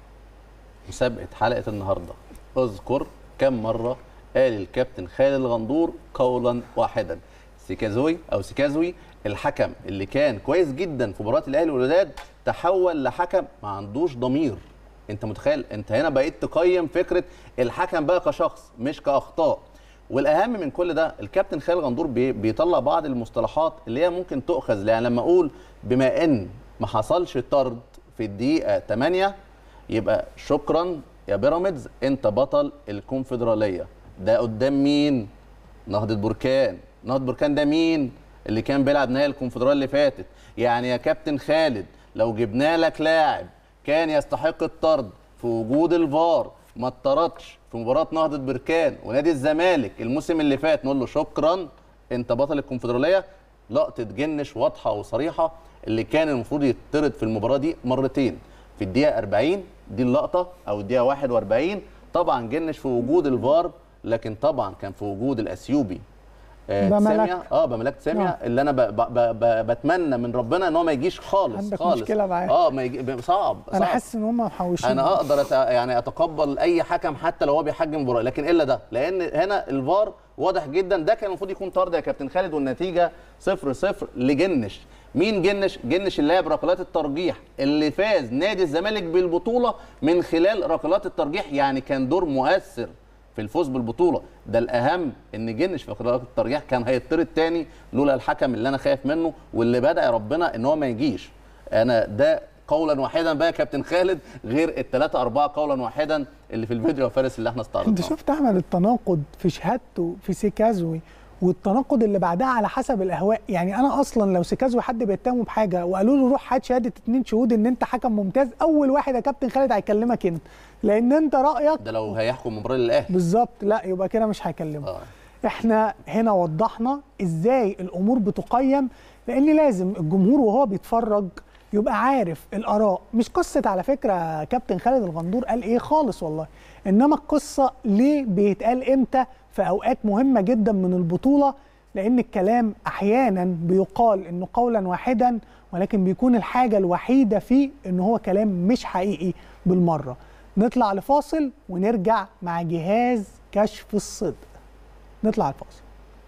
مسابقه حلقه النهارده اذكر كم مره قال الكابتن خالد الغندور قولا واحدا سيكازوي او سيكازوي الحكم اللي كان كويس جدا في مباراه الاهلي والوداد تحول لحكم ما عندوش ضمير انت متخيل انت هنا بقيت تقيم فكره الحكم بقى كشخص مش كاخطاء والاهم من كل ده الكابتن خالد غندور بي- بيطلع بعض المصطلحات اللي هي ممكن تؤخذ يعني لما اقول بما ان ما حصلش طرد في الدقيقه 8 يبقى شكرا يا بيراميدز انت بطل الكونفدراليه ده قدام مين نهضه بركان نهضه بركان ده مين اللي كان بيلعب نهائي الكونفدراليه اللي فاتت يعني يا كابتن خالد لو جبنا لك لاعب كان يستحق الطرد في وجود الفار ما اتطردش في مباراه نهضه بركان ونادي الزمالك الموسم اللي فات نقول له شكرا انت بطل الكونفدراليه لقطه جنش واضحه وصريحه اللي كان المفروض يطرد في المباراه دي مرتين في الدقيقه 40 دي اللقطه او الدقيقه 41 طبعا جنش في وجود الفار لكن طبعا كان في وجود الاثيوبي آه، بملك. تسامية اه بملك تسامية آه. اللي انا ب ب ب ب بتمنى من ربنا ان هو ما يجيش خالص عندك خالص مشكلة معاه. اه ما يجي ب- صعب انا صعب. حاسس ان هم محوشين انا اقدر أت... يعني اتقبل اي حكم حتى لو هو بيحجم مباراه لكن الا ده لان هنا الفار واضح جدا ده كان المفروض يكون طرد يا كابتن خالد والنتيجه 0 0 لجنش مين جنش جنش اللي لعب ركلات الترجيح اللي فاز نادي الزمالك بالبطوله من خلال ركلات الترجيح يعني كان دور مؤثر في الفوز بالبطوله ده الاهم ان جنش في ركلات الترجيح كان هيطرد تاني لولا الحكم اللي انا خايف منه واللي بدا يا ربنا ان هو ما يجيش انا ده قولا واحدا بقى يا كابتن خالد غير الثلاثة أربعة قولا واحدا اللي في الفيديو يا فارس اللي احنا استعرضناه انت شفت احمد التناقض في شهادته في سيكازوي والتناقض اللي بعدها على حسب الاهواء يعني انا اصلا لو سيكازوي حد بيتهمه بحاجه وقالوا له روح هات شهاده اتنين شهود ان انت حكم ممتاز اول واحد يا كابتن خالد هيكلمك انت لان انت رايك ده لو هيحكم مباراة للأهلي بالظبط لا يبقى كده مش هيكلمه آه. احنا هنا وضحنا ازاي الامور بتقيم لان لازم الجمهور وهو بيتفرج يبقى عارف الاراء مش قصه على فكره كابتن خالد الغندور قال ايه خالص والله انما القصه ليه بيتقال امتى في اوقات مهمه جدا من البطوله لان الكلام احيانا بيقال انه قولا واحدا ولكن بيكون الحاجه الوحيده فيه ان هو كلام مش حقيقي بالمره نطلع لفاصل ونرجع مع جهاز كشف الصدق نطلع الفاصل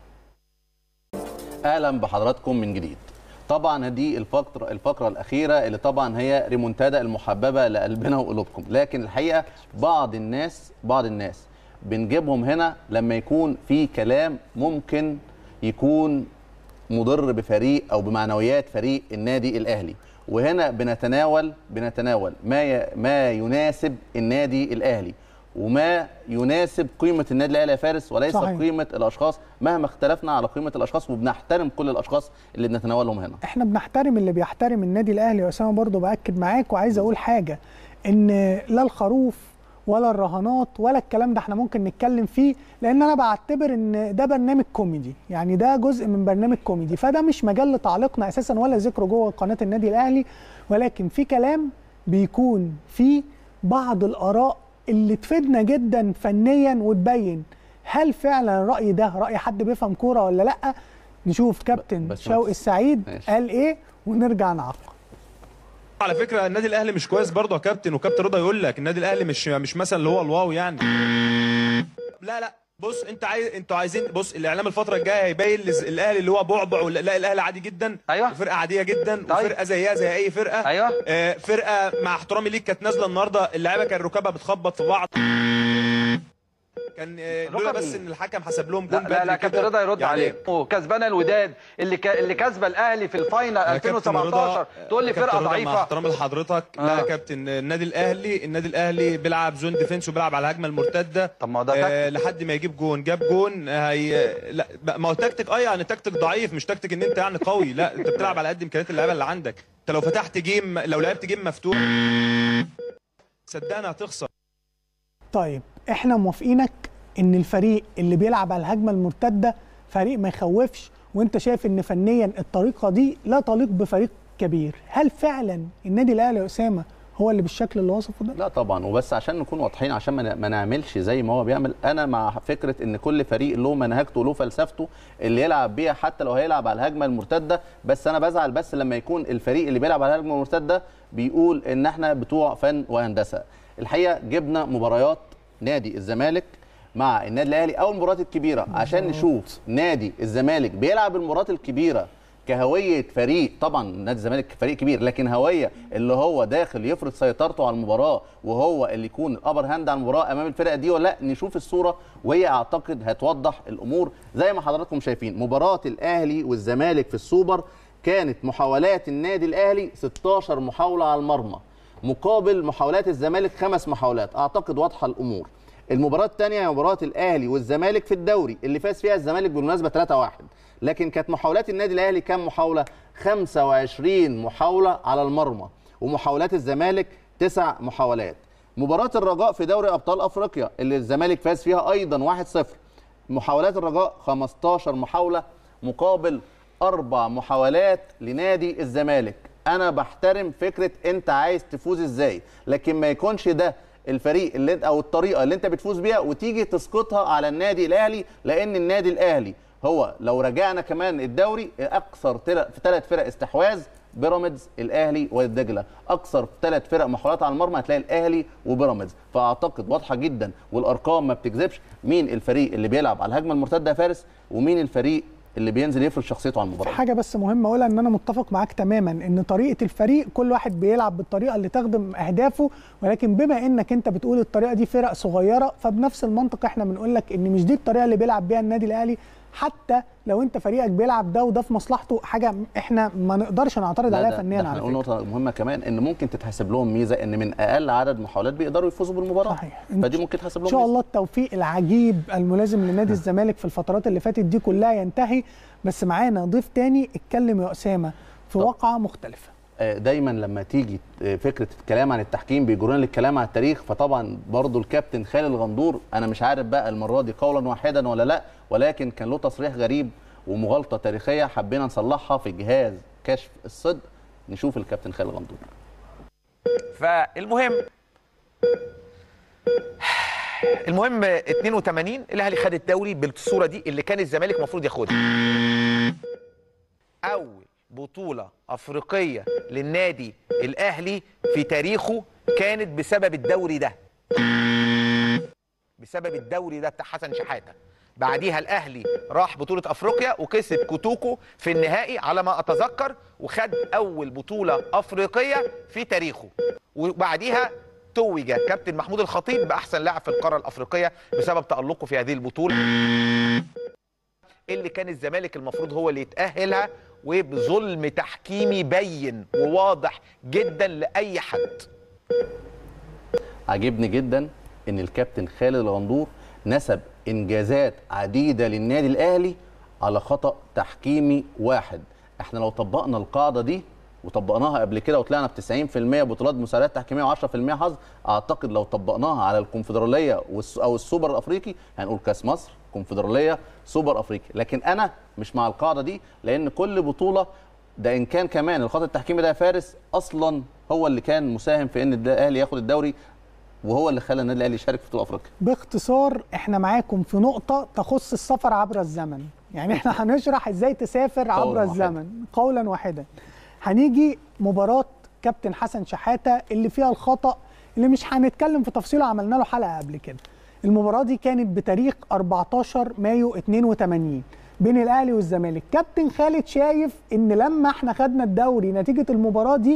اهلا بحضراتكم من جديد طبعا دي الفقره الفقره الاخيره اللي طبعا هي ريمونتادا المحببه لقلبنا وقلوبكم لكن الحقيقه بعض الناس بعض الناس بنجيبهم هنا لما يكون في كلام ممكن يكون مضر بفريق او بمعنويات فريق النادي الاهلي وهنا بنتناول بنتناول ما ي... ما يناسب النادي الاهلي وما يناسب قيمه النادي الاهلي يا فارس وليس صحيح. قيمه الاشخاص مهما اختلفنا على قيمه الاشخاص وبنحترم كل الاشخاص اللي بنتناولهم هنا احنا بنحترم اللي بيحترم النادي الاهلي واسامه برضو باكد معاك وعايز اقول حاجه ان لا الخروف ولا الرهانات ولا الكلام ده احنا ممكن نتكلم فيه لان انا بعتبر ان ده برنامج كوميدي يعني ده جزء من برنامج كوميدي فده مش مجال لتعليقنا اساسا ولا ذكره جوه قناه النادي الاهلي ولكن في كلام بيكون فيه بعض الاراء اللي تفيدنا جدا فنيا وتبين هل فعلا الراي ده راي حد بيفهم كوره ولا لا نشوف كابتن بس ما شوقي تس- السعيد ماشي. قال ايه ونرجع نعقب على فكره النادي الاهلي مش كويس برضه يا كابتن وكابتن رضا يقول لك النادي الاهلي مش مش مثلا اللي هو الواو يعني لا لا بص انت عايز انتوا عايزين بص الاعلام الفتره الجايه هيبين لز- الاهلي اللي هو بعبع ولا لا الاهلي عادي جدا أيوة. وفرقه عاديه جدا طيب. وفرقه زيها زي اي فرقه أيوة. آه فرقه مع احترامي ليك كانت نازله النهارده اللعيبه كان ركابها بتخبط في بعض كان آه، لولا ركن- بس ان الحكم حسب لهم لا جون لا, لا بدري كابتن كده، رضا يرد يعني عليك وكسبانه الوداد اللي ك... اللي كسبه الاهلي في الفاينل يا كابتن 2017 رضا، تقول لي كابتن فرقه رضا، مع ضعيفه احترامي لحضرتك آه. لا يا كابتن النادي الاهلي النادي الاهلي بيلعب زون ديفنس وبيلعب على الهجمه المرتده طب ما هو ده آه لحد ما يجيب جون جاب جون آه، هي لا بقى- ما هو تكتيك اه يعني تكتيك ضعيف مش تكتيك ان انت يعني قوي لا انت بتلعب على قد امكانيات اللعيبه اللي عندك انت لو فتحت جيم لو لعبت جيم مفتوح صدقني هتخسر طيب احنا موافقينك ان الفريق اللي بيلعب على الهجمه المرتده فريق ما يخوفش وانت شايف ان فنيا الطريقه دي لا تليق بفريق كبير هل فعلا النادي الاهلي يا اسامه هو اللي بالشكل اللي وصفه ده لا طبعا وبس عشان نكون واضحين عشان ما ن- ما نعملش زي ما هو بيعمل انا مع فكره ان كل فريق له منهجته وله فلسفته اللي يلعب بيها حتى لو هيلعب على الهجمه المرتده بس انا بزعل بس لما يكون الفريق اللي بيلعب على الهجمه المرتده بيقول ان احنا بتوع فن وهندسه الحقيقه جبنا مباريات نادي الزمالك مع النادي الاهلي او المباريات الكبيره عشان نشوف نادي الزمالك بيلعب المباريات الكبيره كهويه فريق طبعا نادي الزمالك فريق كبير لكن هويه اللي هو داخل يفرض سيطرته على المباراه وهو اللي يكون الابر هاند على المباراه امام الفرقه دي ولا لا نشوف الصوره وهي اعتقد هتوضح الامور زي ما حضراتكم شايفين مباراه الاهلي والزمالك في السوبر كانت محاولات النادي الاهلي 16 محاوله على المرمى مقابل محاولات الزمالك خمس محاولات اعتقد واضحه الامور المباراه الثانيه هي مباراه الاهلي والزمالك في الدوري اللي فاز فيها الزمالك بالمناسبه 3-1 لكن كانت محاولات النادي الاهلي كام محاوله 25 محاوله على المرمى ومحاولات الزمالك تسع محاولات مباراه الرجاء في دوري ابطال افريقيا اللي الزمالك فاز فيها ايضا 1-0 محاولات الرجاء 15 محاوله مقابل اربع محاولات لنادي الزمالك انا بحترم فكره انت عايز تفوز ازاي لكن ما يكونش ده الفريق اللي انت او الطريقه اللي انت بتفوز بيها وتيجي تسقطها على النادي الاهلي لان النادي الاهلي هو لو رجعنا كمان الدوري اكثر تل- في ثلاث فرق استحواذ بيراميدز الاهلي والدجله اكثر ثلاث فرق محاولات على المرمى هتلاقي الاهلي وبيراميدز فاعتقد واضحه جدا والارقام ما بتكذبش مين الفريق اللي بيلعب على الهجمه المرتده يا فارس ومين الفريق اللي بينزل يفرض شخصيته على المباراه حاجه بس مهمه اقولها ان انا متفق معاك تماما ان طريقه الفريق كل واحد بيلعب بالطريقه اللي تخدم اهدافه ولكن بما انك انت بتقول الطريقه دي فرق صغيره فبنفس المنطق احنا بنقول لك ان مش دي الطريقه اللي بيلعب بيها النادي الاهلي حتى لو انت فريقك بيلعب ده وده في مصلحته حاجه احنا ما نقدرش نعترض لا عليها ده- فنيا ده احنا على نقول فكره نقطه مهمه كمان ان ممكن تتحسب لهم ميزه ان من اقل عدد محاولات بيقدروا يفوزوا بالمباراه صحيح. فدي ممكن تحسب لهم ان شاء ميزة. الله التوفيق العجيب الملازم لنادي الزمالك في الفترات اللي فاتت دي كلها ينتهي بس معانا ضيف تاني اتكلم يا اسامه في واقعه مختلفه آه، دايما لما تيجي آه، فكره الكلام عن التحكيم بيجرون للكلام عن التاريخ فطبعا برضو الكابتن خالد الغندور انا مش عارف بقى المره دي قولا واحدا ولا لا ولكن كان له تصريح غريب ومغالطه تاريخيه حبينا نصلحها في جهاز كشف الصدق نشوف الكابتن خالد الغندور فالمهم المهم 82 الاهلي خد الدوري بالصوره دي اللي كان الزمالك المفروض ياخدها اول بطوله افريقيه للنادي الاهلي في تاريخه كانت بسبب الدوري ده بسبب الدوري ده بتاع حسن شحاته بعديها الاهلي راح بطوله افريقيا وكسب كوتوكو في النهائي على ما اتذكر وخد اول بطوله افريقيه في تاريخه وبعديها توج كابتن محمود الخطيب باحسن لاعب في القاره الافريقيه بسبب تالقه في هذه البطوله اللي كان الزمالك المفروض هو اللي يتاهلها وبظلم تحكيمي بين وواضح جدا لاي حد عجبني جدا ان الكابتن خالد الغندور نسب انجازات عديده للنادي الاهلي على خطا تحكيمي واحد احنا لو طبقنا القاعده دي وطبقناها قبل كده وطلعنا ب 90% بطولات مسابقات تحكيميه و10% حظ اعتقد لو طبقناها على الكونفدراليه والس- او السوبر الافريقي هنقول كاس مصر كونفدراليه سوبر افريقي لكن انا مش مع القاعده دي لان كل بطوله ده ان كان كمان الخطا التحكيمي ده يا فارس اصلا هو اللي كان مساهم في ان الاهلي ياخد الدوري وهو اللي خلى النادي الاهلي يشارك في بطوله افريقيا باختصار احنا معاكم في نقطة تخص السفر عبر الزمن يعني احنا هنشرح ازاي تسافر عبر قولاً واحداً. الزمن قولا واحدا هنيجي مباراة كابتن حسن شحاتة اللي فيها الخطأ اللي مش هنتكلم في تفصيله عملنا له حلقة قبل كده المباراة دي كانت بتاريخ 14 مايو 82 بين الاهلي والزمالك كابتن خالد شايف ان لما احنا خدنا الدوري نتيجة المباراة دي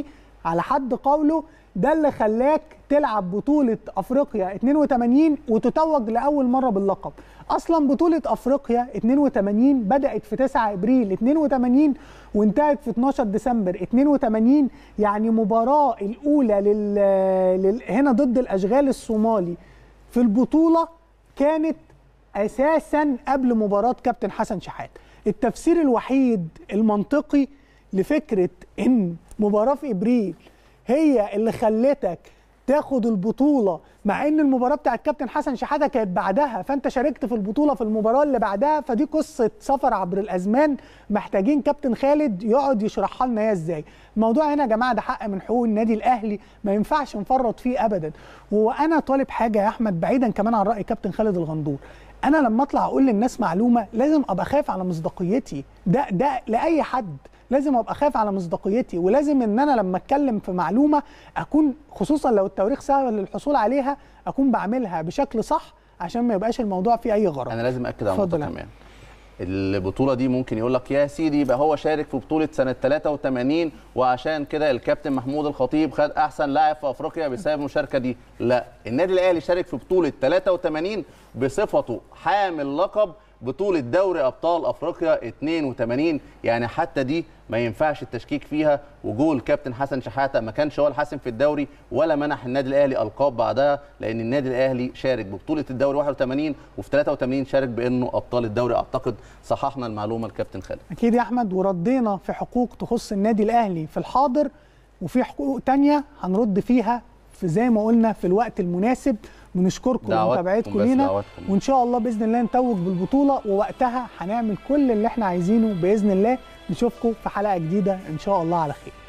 على حد قوله ده اللي خلاك تلعب بطولة أفريقيا 82 وتتوج لأول مرة باللقب أصلا بطولة أفريقيا 82 بدأت في 9 إبريل 82 وانتهت في 12 ديسمبر 82 يعني مباراة الأولى لل... لل... هنا ضد الأشغال الصومالي في البطولة كانت أساسا قبل مباراة كابتن حسن شحات التفسير الوحيد المنطقي لفكرة إن مباراة في إبريل هي اللي خلتك تاخد البطوله مع ان المباراه بتاعت كابتن حسن شحاته كانت بعدها فانت شاركت في البطوله في المباراه اللي بعدها فدي قصه سفر عبر الازمان محتاجين كابتن خالد يقعد يشرحها لنا هي ازاي الموضوع هنا يا جماعه ده حق من حقوق النادي الاهلي ما ينفعش نفرط فيه ابدا وانا طالب حاجه يا احمد بعيدا كمان عن راي كابتن خالد الغندور انا لما اطلع اقول للناس معلومه لازم ابقى خايف على مصداقيتي ده ده لاي حد لازم ابقى خايف على مصداقيتي ولازم ان انا لما اتكلم في معلومه اكون خصوصا لو التواريخ سهل للحصول عليها اكون بعملها بشكل صح عشان ما يبقاش الموضوع فيه اي غرض انا لازم اكد على اتفضل نقطه يا كمان البطوله دي ممكن يقول لك يا سيدي يبقى هو شارك في بطوله سنه 83 وعشان كده الكابتن محمود الخطيب خد احسن لاعب في افريقيا بسبب المشاركه دي لا النادي الاهلي شارك في بطوله 83 بصفته حامل لقب بطولة دوري أبطال أفريقيا 82 يعني حتى دي ما ينفعش التشكيك فيها وجول كابتن حسن شحاتة ما كانش هو الحاسم في الدوري ولا منح النادي الأهلي ألقاب بعدها لأن النادي الأهلي شارك ببطولة الدوري 81 وفي 83 شارك بأنه أبطال الدوري أعتقد صححنا المعلومة الكابتن خالد اكيد يا احمد وردينا في حقوق تخص النادي الاهلي في الحاضر وفي حقوق تانية هنرد فيها في زي ما قلنا في الوقت المناسب بنشكركم دعواتكم لمتابعتكم بس، لينا دعواتكم. وان شاء الله باذن الله نتوج بالبطوله ووقتها هنعمل كل اللي احنا عايزينه باذن الله نشوفكم في حلقه جديده ان شاء الله على خير